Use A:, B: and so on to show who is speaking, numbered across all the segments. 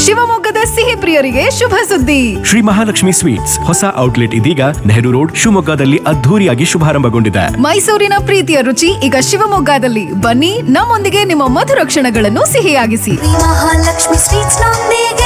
A: ಶಿವಮೊಗ್ಗದ ಸಿಹಿ ಪ್ರಿಯರಿಗೆ ಶುಭ ಸುದ್ದಿ
B: ಶ್ರೀ ಮಹಾಲಕ್ಷ್ಮಿ ಸ್ವೀಟ್ಸ್ ಹೊಸ ಔಟ್ಲೆಟ್ ಇದೀಗ ನೆಹರು ರೋಡ್ ಶಿವಮೊಗ್ಗದಲ್ಲಿ ಅದ್ಧೂರಿಯಾಗಿ ಶುಭಾರಂಭಗೊಂಡಿದೆ
A: ಮೈಸೂರಿನ ಪ್ರೀತಿಯ ರುಚಿ ಈಗ ಶಿವಮೊಗ್ಗದಲ್ಲಿ ಬನ್ನಿ ನಮ್ಮೊಂದಿಗೆ ನಿಮ್ಮ ಮಧುರ ಕ್ಷಣಗಳನ್ನು ಸಿಹಿಯಾಗಿಸಿ
C: ಶ್ರೀ ಮಹಾಲಕ್ಷ್ಮಿ ಸ್ವೀಟ್ಸ್ ನೊಂದಿಗೆ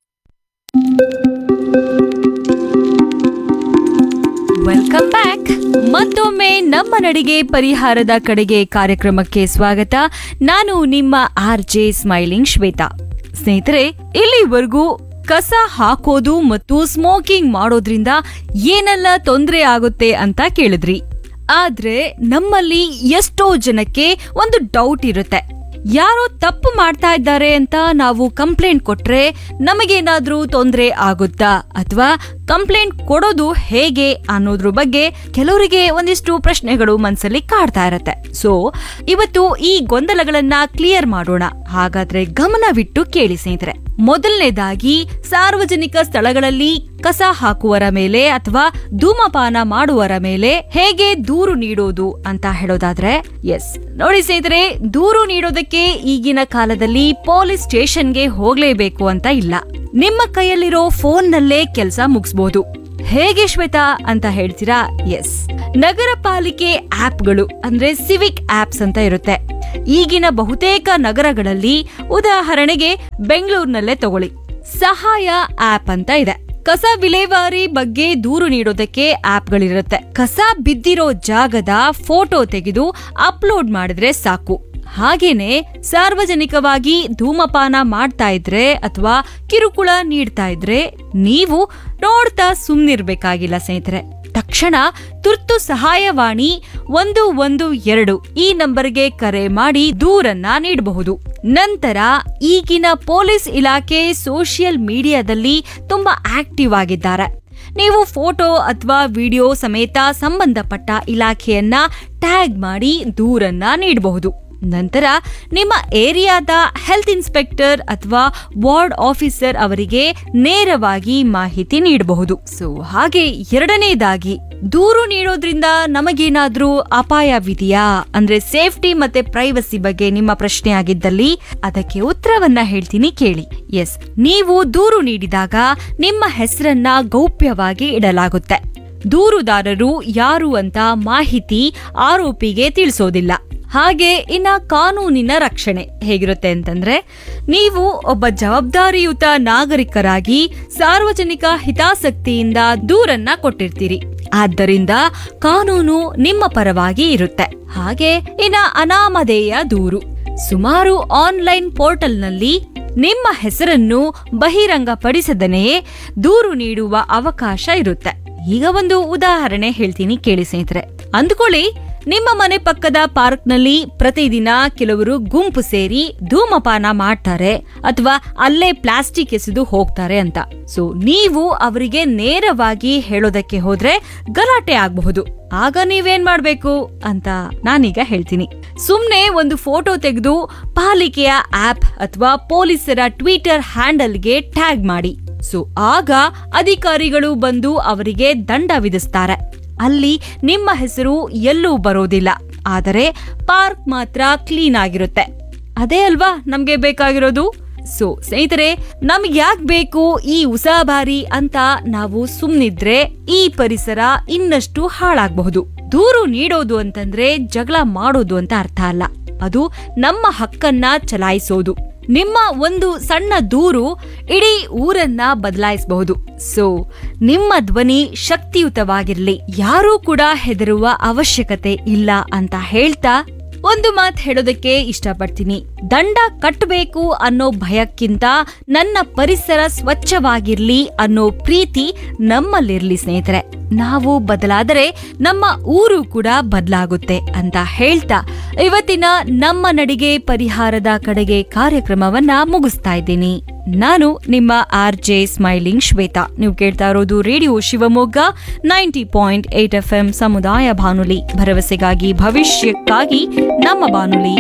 D: ವೆಲ್ಕಮ್ ಬ್ಯಾಕ್ ಮತ್ತೊಮ್ಮೆ ನಮ್ಮ ನಡಿಗೆ ಪರಿಹಾರದ ಕಡೆಗೆ ಕಾರ್ಯಕ್ರಮಕ್ಕೆ ಸ್ವಾಗತ ನಾನು ನಿಮ್ಮ ಆರ್ ಜೆ ಸ್ಮೈಲಿಂಗ್ ಶ್ವೇತಾ ಸ್ನೇಹಿತರೆ ಇಲ್ಲಿವರೆಗೂ ಕಸ ಹಾಕೋದು ಮತ್ತು ಸ್ಮೋಕಿಂಗ್ ಮಾಡೋದ್ರಿಂದ ಏನೆಲ್ಲ ತೊಂದರೆ ಆಗುತ್ತೆ ಅಂತ ಕೇಳಿದ್ರಿ ಆದ್ರೆ ನಮ್ಮಲ್ಲಿ ಎಷ್ಟೋ ಜನಕ್ಕೆ ಒಂದು ಡೌಟ್ ಇರುತ್ತೆ ಯಾರೋ ತಪ್ಪು ಮಾಡ್ತಾ ಇದ್ದಾರೆ ಅಂತ ನಾವು ಕಂಪ್ಲೇಂಟ್ ಕೊಟ್ರೆ ನಮಗೇನಾದ್ರೂ ತೊಂದರೆ ಆಗುತ್ತಾ ಅಥವಾ ಕಂಪ್ಲೇಂಟ್ ಕೊಡೋದು ಹೇಗೆ ಅನ್ನೋದ್ರ ಬಗ್ಗೆ ಕೆಲವರಿಗೆ ಒಂದಿಷ್ಟು ಪ್ರಶ್ನೆಗಳು ಮನಸ್ಸಲ್ಲಿ ಕಾಡ್ತಾ ಇರತ್ತೆ ಸೊ ಇವತ್ತು ಈ ಗೊಂದಲಗಳನ್ನ ಕ್ಲಿಯರ್ ಮಾಡೋಣ ಹಾಗಾದ್ರೆ ಗಮನವಿಟ್ಟು ಕೇಳಿ ಸ್ನೇಹಿತರೆ ಮೊದಲನೇದಾಗಿ ಸಾರ್ವಜನಿಕ ಸ್ಥಳಗಳಲ್ಲಿ ಕಸ ಹಾಕುವರ ಮೇಲೆ ಅಥವಾ ಧೂಮಪಾನ ಮಾಡುವರ ಮೇಲೆ ಹೇಗೆ ದೂರು ನೀಡೋದು ಅಂತ ಹೇಳೋದಾದ್ರೆ ಎಸ್ ನೋಡಿ ಸ್ನೇಹಿತರೆ ದೂರು ನೀಡೋದಕ್ಕೆ ಈಗಿನ ಕಾಲದಲ್ಲಿ ಪೊಲೀಸ್ ಸ್ಟೇಷನ್ಗೆ ಹೋಗ್ಲೇಬೇಕು ಅಂತ ಇಲ್ಲ ನಿಮ್ಮ ಕೈಯಲ್ಲಿರೋ ಫೋನ್ ನಲ್ಲೇ ಕೆಲಸ ಮುಗಿಸ್ಬೋದು ಹೇಗೆ ಶ್ವೇತಾ ಅಂತ ಹೇಳ್ತೀರಾ ಎಸ್ ನಗರ ಪಾಲಿಕೆ ಆಪ್ಗಳು ಅಂದ್ರೆ ಸಿವಿಕ್ ಆಪ್ಸ್ ಅಂತ ಇರುತ್ತೆ ಈಗಿನ ಬಹುತೇಕ ನಗರಗಳಲ್ಲಿ ಉದಾಹರಣೆಗೆ ಬೆಂಗಳೂರಿನಲ್ಲೇ ತಗೊಳ್ಳಿ ಸಹಾಯ ಆಪ್ ಅಂತ ಇದೆ ಕಸ ವಿಲೇವಾರಿ ಬಗ್ಗೆ ದೂರು ನೀಡೋದಕ್ಕೆ ಆಪ್ಗಳಿರುತ್ತೆ ಕಸ ಬಿದ್ದಿರೋ ಜಾಗದ ಫೋಟೋ ತೆಗೆದು ಅಪ್ಲೋಡ್ ಮಾಡಿದ್ರೆ ಸಾಕು ಹಾಗೇನೆ ಸಾರ್ವಜನಿಕವಾಗಿ ಧೂಮಪಾನ ಮಾಡ್ತಾ ಇದ್ರೆ ಅಥವಾ ಕಿರುಕುಳ ನೀಡ್ತಾ ಇದ್ರೆ ನೀವು ನೋಡ್ತಾ ಸುಮ್ನಿರ್ಬೇಕಾಗಿಲ್ಲ ಸ್ನೇಹಿತರೆ ತಕ್ಷಣ ತುರ್ತು ಸಹಾಯವಾಣಿ ಒಂದು ಒಂದು ಎರಡು ಈ ನಂಬರ್ಗೆ ಕರೆ ಮಾಡಿ ದೂರನ್ನ ನೀಡಬಹುದು ನಂತರ ಈಗಿನ ಪೊಲೀಸ್ ಇಲಾಖೆ ಸೋಷಿಯಲ್ ಮೀಡಿಯಾದಲ್ಲಿ ತುಂಬಾ ಆಕ್ಟಿವ್ ಆಗಿದ್ದಾರೆ ನೀವು ಫೋಟೋ ಅಥವಾ ವಿಡಿಯೋ ಸಮೇತ ಸಂಬಂಧಪಟ್ಟ ಇಲಾಖೆಯನ್ನ ಟ್ಯಾಗ್ ಮಾಡಿ ದೂರನ್ನ ನೀಡಬಹುದು ನಂತರ ನಿಮ್ಮ ಏರಿಯಾದ ಹೆಲ್ತ್ ಇನ್ಸ್ಪೆಕ್ಟರ್ ಅಥವಾ ವಾರ್ಡ್ ಆಫೀಸರ್ ಅವರಿಗೆ ನೇರವಾಗಿ ಮಾಹಿತಿ ನೀಡಬಹುದು ಸೊ ಹಾಗೆ ಎರಡನೇದಾಗಿ ದೂರು ನೀಡೋದ್ರಿಂದ ನಮಗೇನಾದ್ರೂ ಅಪಾಯವಿದೆಯಾ ಅಂದ್ರೆ ಸೇಫ್ಟಿ ಮತ್ತೆ ಪ್ರೈವಸಿ ಬಗ್ಗೆ ನಿಮ್ಮ ಪ್ರಶ್ನೆ ಆಗಿದ್ದಲ್ಲಿ ಅದಕ್ಕೆ ಉತ್ತರವನ್ನ ಹೇಳ್ತೀನಿ ಕೇಳಿ ಎಸ್ ನೀವು ದೂರು ನೀಡಿದಾಗ ನಿಮ್ಮ ಹೆಸರನ್ನ ಗೌಪ್ಯವಾಗಿ ಇಡಲಾಗುತ್ತೆ ದೂರುದಾರರು ಯಾರು ಅಂತ ಮಾಹಿತಿ ಆರೋಪಿಗೆ ತಿಳಿಸೋದಿಲ್ಲ ಹಾಗೆ ಇನ್ನ ಕಾನೂನಿನ ರಕ್ಷಣೆ ಹೇಗಿರುತ್ತೆ ಅಂತಂದ್ರೆ ನೀವು ಒಬ್ಬ ಜವಾಬ್ದಾರಿಯುತ ನಾಗರಿಕರಾಗಿ ಸಾರ್ವಜನಿಕ ಹಿತಾಸಕ್ತಿಯಿಂದ ದೂರನ್ನ ಕೊಟ್ಟಿರ್ತೀರಿ ಆದ್ದರಿಂದ ಕಾನೂನು ನಿಮ್ಮ ಪರವಾಗಿ ಇರುತ್ತೆ ಹಾಗೆ ಇನ್ನ ಅನಾಮಧೇಯ ದೂರು ಸುಮಾರು ಆನ್ಲೈನ್ ಪೋರ್ಟಲ್ನಲ್ಲಿ ನಿಮ್ಮ ಹೆಸರನ್ನು ಬಹಿರಂಗಪಡಿಸದನೆಯೇ ದೂರು ನೀಡುವ ಅವಕಾಶ ಇರುತ್ತೆ ಈಗ ಒಂದು ಉದಾಹರಣೆ ಹೇಳ್ತೀನಿ ಕೇಳಿ ಸ್ನೇಹಿತರೆ ಅಂದ್ಕೊಳ್ಳಿ ನಿಮ್ಮ ಮನೆ ಪಕ್ಕದ ಪಾರ್ಕ್ನಲ್ಲಿ ಪ್ರತಿದಿನ ಕೆಲವರು ಗುಂಪು ಸೇರಿ ಧೂಮಪಾನ ಮಾಡ್ತಾರೆ ಅಥವಾ ಅಲ್ಲೇ ಪ್ಲಾಸ್ಟಿಕ್ ಎಸೆದು ಹೋಗ್ತಾರೆ ಅಂತ ಸೊ ನೀವು ಅವರಿಗೆ ನೇರವಾಗಿ ಹೇಳೋದಕ್ಕೆ ಹೋದ್ರೆ ಗಲಾಟೆ ಆಗಬಹುದು ಆಗ ನೀವೇನ್ ಮಾಡ್ಬೇಕು ಅಂತ ನಾನೀಗ ಹೇಳ್ತೀನಿ ಸುಮ್ನೆ ಒಂದು ಫೋಟೋ ತೆಗೆದು ಪಾಲಿಕೆಯ ಆಪ್ ಅಥವಾ ಪೊಲೀಸರ ಟ್ವಿಟರ್ ಹ್ಯಾಂಡಲ್ಗೆ ಟ್ಯಾಗ್ ಮಾಡಿ ಸೊ ಆಗ ಅಧಿಕಾರಿಗಳು ಬಂದು ಅವರಿಗೆ ದಂಡ ವಿಧಿಸ್ತಾರೆ ಅಲ್ಲಿ ನಿಮ್ಮ ಹೆಸರು ಎಲ್ಲೂ ಬರೋದಿಲ್ಲ ಆದರೆ ಪಾರ್ಕ್ ಮಾತ್ರ ಕ್ಲೀನ್ ಆಗಿರುತ್ತೆ ಅದೇ ಅಲ್ವಾ ನಮ್ಗೆ ಬೇಕಾಗಿರೋದು ಸೊ ಸ್ನೇಹಿತರೆ ನಮ್ಗೆ ಯಾಕೆ ಬೇಕು ಈ ಉಸಾಬಾರಿ ಅಂತ ನಾವು ಸುಮ್ನಿದ್ರೆ ಈ ಪರಿಸರ ಇನ್ನಷ್ಟು ಹಾಳಾಗಬಹುದು ದೂರು ನೀಡೋದು ಅಂತಂದ್ರೆ ಜಗಳ ಮಾಡೋದು ಅಂತ ಅರ್ಥ ಅಲ್ಲ ಅದು ನಮ್ಮ ಹಕ್ಕನ್ನ ಚಲಾಯಿಸೋದು ನಿಮ್ಮ ಒಂದು ಸಣ್ಣ ದೂರು ಇಡೀ ಊರನ್ನ ಬದಲಾಯಿಸಬಹುದು ಸೊ ನಿಮ್ಮ ಧ್ವನಿ ಶಕ್ತಿಯುತವಾಗಿರ್ಲಿ ಯಾರೂ ಕೂಡ ಹೆದರುವ ಅವಶ್ಯಕತೆ ಇಲ್ಲ ಅಂತ ಹೇಳ್ತಾ ಒಂದು ಮಾತು ಹೇಳೋದಕ್ಕೆ ಇಷ್ಟಪಡ್ತೀನಿ ದಂಡ ಕಟ್ಟಬೇಕು ಅನ್ನೋ ಭಯಕ್ಕಿಂತ ನನ್ನ ಪರಿಸರ ಸ್ವಚ್ಛವಾಗಿರ್ಲಿ ಅನ್ನೋ ಪ್ರೀತಿ ನಮ್ಮಲ್ಲಿರ್ಲಿ ಸ್ನೇಹಿತರೆ ನಾವು ಬದಲಾದರೆ ನಮ್ಮ ಊರು ಕೂಡ ಬದಲಾಗುತ್ತೆ ಅಂತ ಹೇಳ್ತಾ ಇವತ್ತಿನ ನಮ್ಮ ನಡಿಗೆ ಪರಿಹಾರದ ಕಡೆಗೆ ಕಾರ್ಯಕ್ರಮವನ್ನ ಮುಗಿಸ್ತಾ ಇದ್ದೀನಿ ನಾನು ನಿಮ್ಮ ಆರ್ ಜೆ ಸ್ಮೈಲಿಂಗ್ ಶ್ವೇತಾ ನೀವು ಕೇಳ್ತಾ ಇರೋದು radio Shivamogga ninety point eight F M ಸಮುದಾಯ ಬಾನುಲಿ ಭರವಸೆಗಾಗಿ ಭವಿಷ್ಯಕ್ಕಾಗಿ ನಮ್ಮ ಬಾನುಲಿ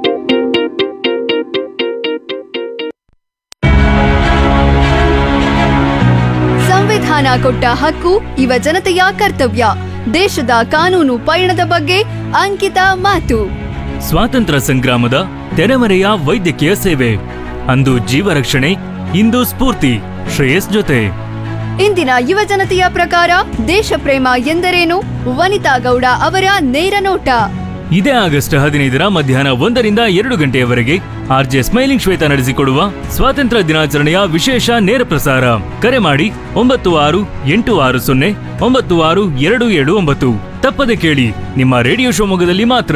A: ಸಂವಿಧಾನ ಕೊಟ್ಟ ಹಕ್ಕು ಯುವ ಜನತೆಯ ಕರ್ತವ್ಯ ದೇಶದ ಕಾನೂನು ಪಯಣದ ಬಗ್ಗೆ ಅಂಕಿತ ಮಾತು
E: ಸ್ವಾತಂತ್ರ್ಯ ಸಂಗ್ರಾಮದ ತೆರೆಮರೆಯ ವೈದ್ಯಕೀಯ ಸೇವೆ ಅಂದು ಜೀವ ರಕ್ಷಣೆ ಇಂದು ಸ್ಫೂರ್ತಿ ಶ್ರೇಯಸ್ ಜೊತೆ
A: ಇಂದಿನ ಯುವ ಜನತೆಯ ಪ್ರಕಾರ ದೇಶ ಪ್ರೇಮ ಎಂದರೇನು ವನಿತಾ ಗೌಡ ಅವರ ನೇರ ನೋಟ
E: ಇದೇ ಆಗಸ್ಟ್ ಹದಿನೈದರ ಮಧ್ಯಾಹ್ನ ಒಂದರಿಂದ ಎರಡು ಗಂಟೆಯವರೆಗೆ ಆರ್ಜೆ ಸ್ಮೈಲಿಂಗ್ ಶ್ವೇತ ನಡೆಸಿಕೊಡುವ ಸ್ವಾತಂತ್ರ್ಯ ದಿನಾಚರಣೆಯ ವಿಶೇಷ ನೇರ ಪ್ರಸಾರ ಕರೆ ಮಾಡಿ ಒಂಬತ್ತು ಆರು ಎಂಟು ಆರು ಸೊನ್ನೆ ಒಂಬತ್ತು ಆರು ಎರಡು ಏಳು ಒಂಬತ್ತು ತಪ್ಪದೆ ಕೇಳಿ ನಿಮ್ಮ ರೇಡಿಯೋ ಶಿವಮೊಗ್ಗದಲ್ಲಿ ಮಾತ್ರ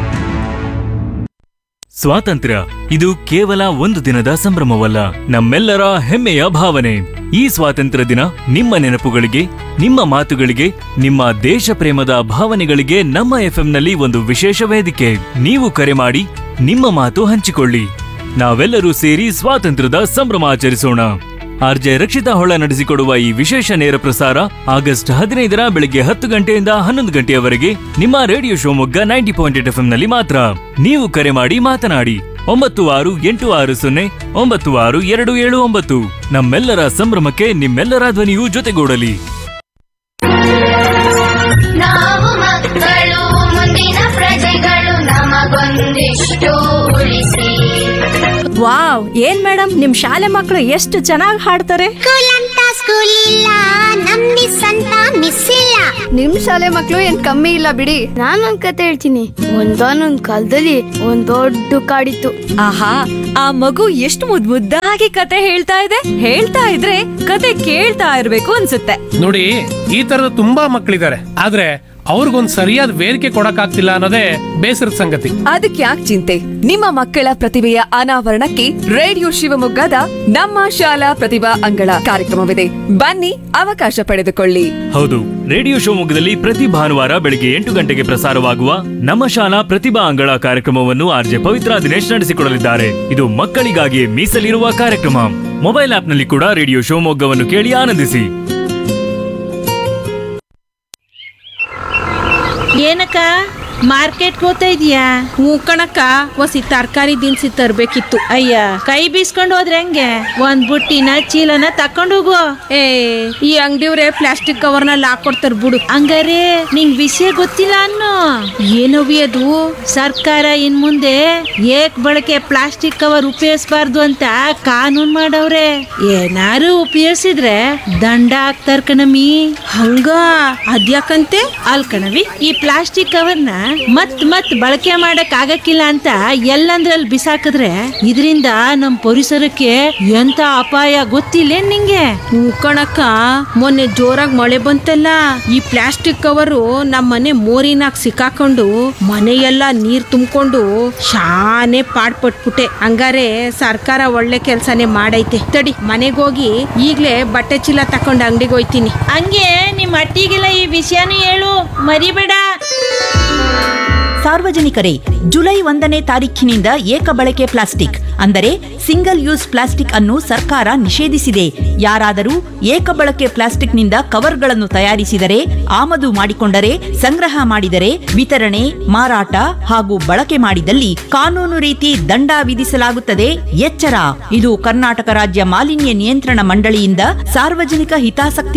E: ಸ್ವಾತಂತ್ರ್ಯ ಇದು ಕೇವಲ ಒಂದು ದಿನದ ಸಂಭ್ರಮವಲ್ಲ ನಮ್ಮೆಲ್ಲರ ಹೆಮ್ಮೆಯ ಭಾವನೆ ಈ ಸ್ವಾತಂತ್ರ್ಯ ದಿನ ನಿಮ್ಮ ನೆನಪುಗಳಿಗೆ ನಿಮ್ಮ ಮಾತುಗಳಿಗೆ ನಿಮ್ಮ ದೇಶ ಪ್ರೇಮದ ಭಾವನೆಗಳಿಗೆ ನಮ್ಮ ಎಫ್ಎಂನಲ್ಲಿ ಒಂದು ವಿಶೇಷ ವೇದಿಕೆ ನೀವು ಕರೆ ಮಾಡಿ ನಿಮ್ಮ ಮಾತು ಹಂಚಿಕೊಳ್ಳಿ ನಾವೆಲ್ಲರೂ ಸೇರಿ ಸ್ವಾತಂತ್ರ್ಯದ ಸಂಭ್ರಮ ಆಚರಿಸೋಣ ಆರ್ಜೆ ರಕ್ಷಿತಾ ಹೊಳ ನಡೆಸಿಕೊಡುವ ಈ ವಿಶೇಷ ನೇರ ಪ್ರಸಾರ ಆಗಸ್ಟ್ ಹದಿನೈದರ ಬೆಳಿಗ್ಗೆ ಹತ್ತು ಗಂಟೆಯಿಂದ ಹನ್ನೊಂದು ಗಂಟೆಯವರೆಗೆ ನಿಮ್ಮ radio Shivamogga ninety point eight ನಲ್ಲಿ ಮಾತ್ರ ನೀವು ಕರೆ ಮಾಡಿ ಮಾತನಾಡಿ ಒಂಬತ್ತು ಆರು ಎಂಟು ಆರು ಸೊನ್ನೆ ಒಂಬತ್ತು ಆರು ಎರಡು ಏಳು ಒಂಬತ್ತು ನಮ್ಮೆಲ್ಲರ ಸಂಭ್ರಮಕ್ಕೆ ನಿಮ್ಮೆಲ್ಲರ ಧ್ವನಿಯೂ ಜೊತೆಗೂಡಲಿ
F: ನಾವು ಮಕ್ಕಳು ಮುಂದಿನ ಪ್ರಜೆಗಳು ನಮಗೊಂದಿಷ್ಟು ಉಳಿಸಿ
G: ವಾವ್ ಏನ್ ಮೇಡಮ್ ನಿಮ್ ಶಾಲೆ ಮಕ್ಕಳು ಎಷ್ಟು ಚೆನ್ನಾಗಿ ಹಾಡ್ತಾರೆ
C: ಸ್ಕೂಲ್ ಅಂತ ಸ್ಕೂಲ್ ಇಲ್ಲ ನಮ್ ಮಿಸ್ ಅಂತ ಮಿಸ್ ಇಲ್ಲ
A: ನಿಮ್ ಶಾಲೆ ಮಕ್ಳು ಏನ್ ಕಮ್ಮಿ ಇಲ್ಲ ಬಿಡಿ
H: ನಾನೊಂದ್ ಕತೆ ಹೇಳ್ತೀನಿ ಒಂದಾನೊಂದ್ ಕಾಲದಲ್ಲಿ ಒಂದ್ ದೊಡ್ಡ ಕಾಡಿತ್ತು
D: ಆಹಾ ಆ ಮಗು ಎಷ್ಟು ಮುದ್ ಮುದ್ದಾಗಿ ಕತೆ ಹೇಳ್ತಾ ಇದೆ ಹೇಳ್ತಾ ಇದ್ರೆ ಕತೆ ಕೇಳ್ತಾ ಇರ್ಬೇಕು ಅನ್ಸುತ್ತೆ
I: ನೋಡಿ ಈ ತರದ ತುಂಬಾ ಮಕ್ಕಳಿದ್ದಾರೆ ಆದ್ರೆ ಅವ್ರಿಗೊಂದ್ ಸರಿಯಾದ ವೇದಿಕೆ ಕೊಡಕ್ಕಾಗ್ತಿಲ್ಲ ಅನ್ನೋದೇ ಬೇಸರದ ಸಂಗತಿ
J: ಅದಕ್ಕೆ ಯಾಕೆ ಚಿಂತೆ ನಿಮ್ಮ ಮಕ್ಕಳ ಪ್ರತಿಭೆಯ ಅನಾವರಣಕ್ಕೆ ರೇಡಿಯೋ ಶಿವಮೊಗ್ಗದ ನಮ್ಮ ಶಾಲಾ ಪ್ರತಿಭಾ ಅಂಗಳ ಕಾರ್ಯಕ್ರಮವಿದೆ ಬನ್ನಿ ಅವಕಾಶ ಪಡೆದುಕೊಳ್ಳಿ
E: ಹೌದು ರೇಡಿಯೋ ಶಿವಮೊಗ್ಗದಲ್ಲಿ ಪ್ರತಿ ಭಾನುವಾರ ಬೆಳಿಗ್ಗೆ ಎಂಟು ಗಂಟೆಗೆ ಪ್ರಸಾರವಾಗುವ ನಮ್ಮ ಶಾಲಾ ಪ್ರತಿಭಾ ಅಂಗಳ ಕಾರ್ಯಕ್ರಮವನ್ನು ಆರ್ಜೆ ಪವಿತ್ರ ದಿನೇಶ್ ನಡೆಸಿಕೊಡಲಿದ್ದಾರೆ ಇದು ಮಕ್ಕಳಿಗಾಗಿ ಮೀಸಲಿರುವ ಕಾರ್ಯಕ್ರಮ ಮೊಬೈಲ್ ಆಪ್ನಲ್ಲಿ ಕೂಡ ರೇಡಿಯೋ ಶಿವಮೊಗ್ಗವನ್ನು ಕೇಳಿ ಆನಂದಿಸಿ
K: ಏನಕ್ಕ ಮಾರ್ಕೆಟ್ ಹೋಗ್ತಾ ಇದೀಯಾ
H: ಹ್ಞೂ ಕಣಕ್ಕ ಒಸಿ ತರಕಾರಿ ದಿನಸಿ ತರ್ಬೇಕಿತ್ತು
K: ಅಯ್ಯ ಕೈ ಬೀಸ್ಕೊಂಡು ಹೋದ್ರೆ ಹೆಂಗೆ ಒಂದ್ ಬುಟ್ಟಿನ ಚೀಲನ ತಕೊಂಡು ಹೋಗು
H: ಏ ಈ ಅಂಗಡಿಯವ್ರೆ ಪ್ಲಾಸ್ಟಿಕ್ ಕವರ್ನಲ್ಲಿ ಹಾಕೊಡ್ತಾರ ಬಿಡು
K: ಹಂಗಾರೆ ನಿಂಗ್ ವಿಷಯ ಗೊತ್ತಿಲ್ಲ ಅನ್ನೋ
H: ಏನವಿ ಅದು
K: ಸರ್ಕಾರ ಇನ್ ಮುಂದೆ ಏಕ್ ಬಳಕೆ ಪ್ಲಾಸ್ಟಿಕ್ ಕವರ್ ಉಪಯೋಗಿಸಬಾರ್ದು ಅಂತ ಕಾನೂನ್ ಮಾಡವ್ರೆ ಏನಾರು ಉಪಯೋಗಿಸಿದ್ರೆ ದಂಡ ಹಾಕ್ತಾರ ಕಣಮಿ
H: ಹಂಗ ಅದ್ಯಾಕಂತೆ
K: ಅಲ್ ಕಣವಿ ಈ ಪ್ಲಾಸ್ಟಿಕ್ ಕವರ್ನ ಮತ್ ಮತ್ ಬಳಕೆ ಮಾಡಕ್ ಆಗಕ್ಕಿಲ್ಲ ಅಂತ ಎಲ್ಲಂದ್ರಲ್ಲಿ ಬಿಸಾಕಿದ್ರೆ ಇದರಿಂದ ನಮ್ ಪರಿಸರಕ್ಕೆ ಎಂತ ಅಪಾಯ ಗೊತ್ತಿಲ್ಲ ನಿಂಗೆ
H: ಹ್ಞೂ ಕಣಕ್ಕ ಮೊನ್ನೆ ಜೋರಾಗಿ ಮಳೆ ಬಂತಲ್ಲ ಈ ಪ್ಲಾಸ್ಟಿಕ್ ಕವರು ನಮ್ಮ ಮನೆ ಮೋರಿನಾಗ ಸಿಕ್ಕಾಕೊಂಡು ಮನೆಯೆಲ್ಲ ನೀರ್ ತುಂಬಿಕೊಂಡು ಶಾನೆ ಪಾಡ್ಪಟ್ಬಿಟ್ಟೆ ಹಂಗಾರೆ ಸರ್ಕಾರ ಒಳ್ಳೆ ಕೆಲ್ಸನೇ ಮಾಡೈತೆ ತಡಿ ಮನೆಗೋಗಿ ಈಗ್ಲೇ ಬಟ್ಟೆ ಚೀಲ ತಕೊಂಡು ಅಂಗಡಿಗೆ ಹೋಯ್ತೀನಿ
K: ಹಂಗೆ ನಿಮ್ ಅಟ್ಟಿಗೆಲ್ಲ ಈ ವಿಷಯನೂ ಹೇಳು ಮರಿಬೇಡ
L: ಸಾರ್ವಜನಿಕರೇ ಜುಲೈ ಒಂದನೇ ತಾರೀಖಿನಿಂದ ಏಕ ಬಳಕೆ ಪ್ಲಾಸ್ಟಿಕ್ ಅಂದರೆ ಸಿಂಗಲ್ ಯೂಸ್ ಪ್ಲಾಸ್ಟಿಕ್ ಅನ್ನು ಸರ್ಕಾರ ನಿಷೇಧಿಸಿದೆ ಯಾರಾದರೂ ಏಕ ಬಳಕೆ ಪ್ಲಾಸ್ಟಿಕ್ನಿಂದ ಕವರ್ಗಳನ್ನು ತಯಾರಿಸಿದರೆ ಆಮದು ಮಾಡಿಕೊಂಡರೆ ಸಂಗ್ರಹ ಮಾಡಿದರೆ ವಿತರಣೆ ಮಾರಾಟ ಹಾಗೂ ಬಳಕೆ ಮಾಡಿದಲ್ಲಿ ಕಾನೂನು ರೀತಿ ದಂಡ ವಿಧಿಸಲಾಗುತ್ತದೆ ಎಚ್ಚರ ಇದು ಕರ್ನಾಟಕ ರಾಜ್ಯ ಮಾಲಿನ್ಯ ನಿಯಂತ್ರಣ ಮಂಡಳಿಯಿಂದ ಸಾರ್ವಜನಿಕ ಹಿತಾಸಕ್ತಿ